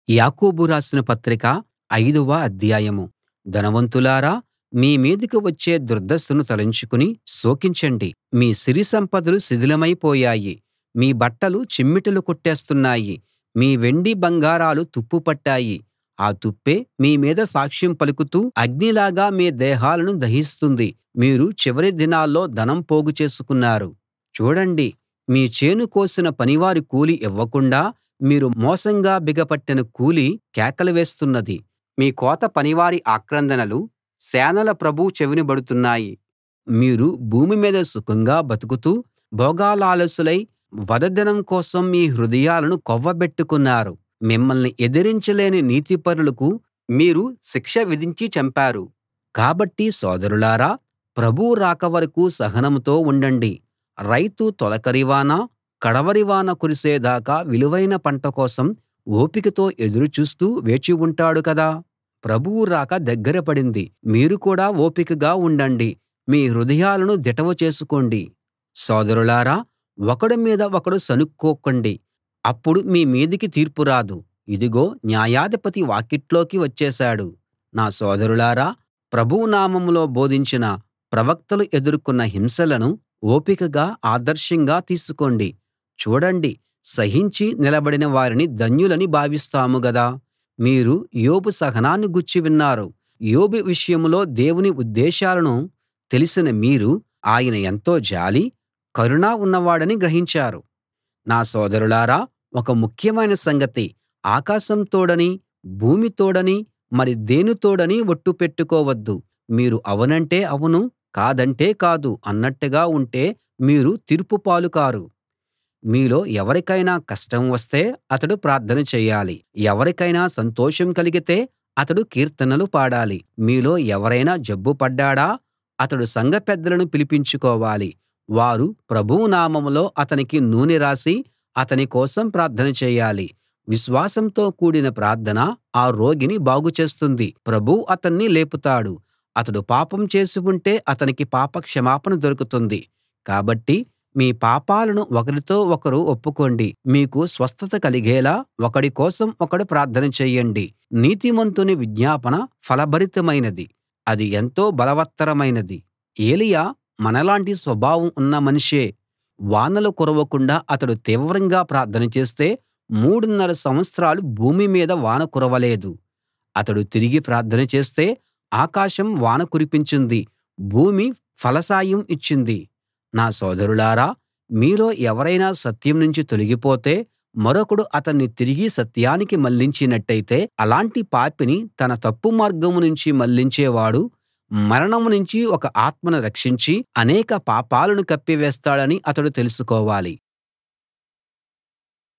యాకోబు రాసిన పత్రిక ఐదవ అధ్యాయం ధనవంతులారా మీ మీదికి వచ్చే దుర్దశను తలంచుకుని శోకించండి మీ సిరి సంపదలు శిథిలమై పోయాయి మీ బట్టలు చిమ్మెటలు కొట్టేస్తున్నాయి మీ వెండి బంగారాలు తుప్పు పట్టాయి ఆ తుప్పే మీ మీద సాక్ష్యం పలుకుతూ అగ్నిలాగా మీ దేహాలను దహిస్తుంది మీరు చివరి దినాల్లో ధనం పోగు చేసుకున్నారు చూడండి మీ చేను కోసిన పనివారి కూలి ఇవ్వకుండా మీరు మోసంగా బిగపట్టిన కూలి కేకలు వేస్తున్నది మీ కోత పనివారి ఆక్రందనలు సేనల ప్రభువు చెవినబడుతున్నాయి మీరు భూమి మీద సుఖంగా బతుకుతూ భోగలాలసులై వధదినం కోసం మీ హృదయాలను కొవ్వబెట్టుకున్నారు మిమ్మల్ని ఎదిరించలేని నీతిపరులకు మీరు శిక్ష విధించి చంపారు కాబట్టి సోదరులారా ప్రభువు రాక వరకూ సహనంతో ఉండండి రైతు తొలకరి వాన కడవరి వాన కురిసేదాకా విలువైన పంట కోసం ఓపికతో ఎదురు చూస్తూ వేచి ఉంటాడు కదా ప్రభువు రాక దగ్గర పడింది మీరు కూడా ఓపికగా ఉండండి మీ హృదయాలను దిటవు చేసుకోండి సోదరులారా ఒకడి మీద ఒకడు సణుక్కోకండి అప్పుడు మీ మీదికి తీర్పు రాదు ఇదిగో న్యాయాధిపతి వాకిట్లోకి వచ్చేశాడు నా సోదరులారా ప్రభువు నామంలో బోధించిన ప్రవక్తలు ఎదుర్కొన్న హింసలను ఓపికగా ఆదర్శంగా తీసుకోండి చూడండి సహించి నిలబడిన వారిని ధన్యులని భావిస్తాము గదా మీరు యోబు సహనాన్ని గూర్చి విన్నారు యోబు విషయంలో దేవుని ఉద్దేశాలను తెలిసిన మీరు ఆయన ఎంతో జాలి కరుణ ఉన్నవాడని గ్రహించారు నా సోదరులారా ఒక ముఖ్యమైన సంగతి ఆకాశం తోడని భూమి తోడని మరి దేని తోడని ఒట్టు పెట్టుకోవద్దు మీరు అవునంటే అవును కాదంటే కాదు అన్నట్టుగా ఉంటే మీరు తీర్పు పాలు కారు మీలో ఎవరికైనా కష్టం వస్తే అతడు ప్రార్థన చేయాలి ఎవరికైనా సంతోషం కలిగితే అతడు కీర్తనలు పాడాలి మీలో ఎవరైనా జబ్బు పడ్డాడా అతడు సంఘ పెద్దలను పిలిపించుకోవాలి వారు ప్రభువు నామంలో అతనికి నూనె రాసి అతని కోసం ప్రార్థన చేయాలి విశ్వాసంతో కూడిన ప్రార్థన ఆ రోగిని బాగు చేస్తుంది ప్రభువు అతన్ని లేపుతాడు అతడు పాపం చేసి ఉంటే అతనికి పాప క్షమాపణ దొరుకుతుంది కాబట్టి మీ పాపాలను ఒకరితో ఒకరు ఒప్పుకోండి మీకు స్వస్థత కలిగేలా ఒకడి కోసం ఒకడు ప్రార్థన చేయండి నీతిమంతుని విజ్ఞాపన ఫలభరితమైనది అది ఎంతో బలవత్తరమైనది ఏలీయా మనలాంటి స్వభావం ఉన్న మనిషే వానలు కురవకుండా అతడు తీవ్రంగా ప్రార్థన చేస్తే మూడున్నర సంవత్సరాలు భూమి మీద వాన కురవలేదు అతడు తిరిగి ప్రార్థన చేస్తే ఆకాశం వాన కురిపించింది భూమి ఫలసాయం ఇచ్చింది నా సోదరులారా మీలో ఎవరైనా సత్యం నుంచి తొలగిపోతే మరొకడు అతన్ని తిరిగి సత్యానికి మళ్ళించినట్టయితే అలాంటి పాపిని తన తప్పు మార్గం నుంచి మళ్ళించేవాడు మరణం నుంచి ఒక ఆత్మను రక్షించి అనేక పాపాలను కప్పివేస్తాడని అతడు తెలుసుకోవాలి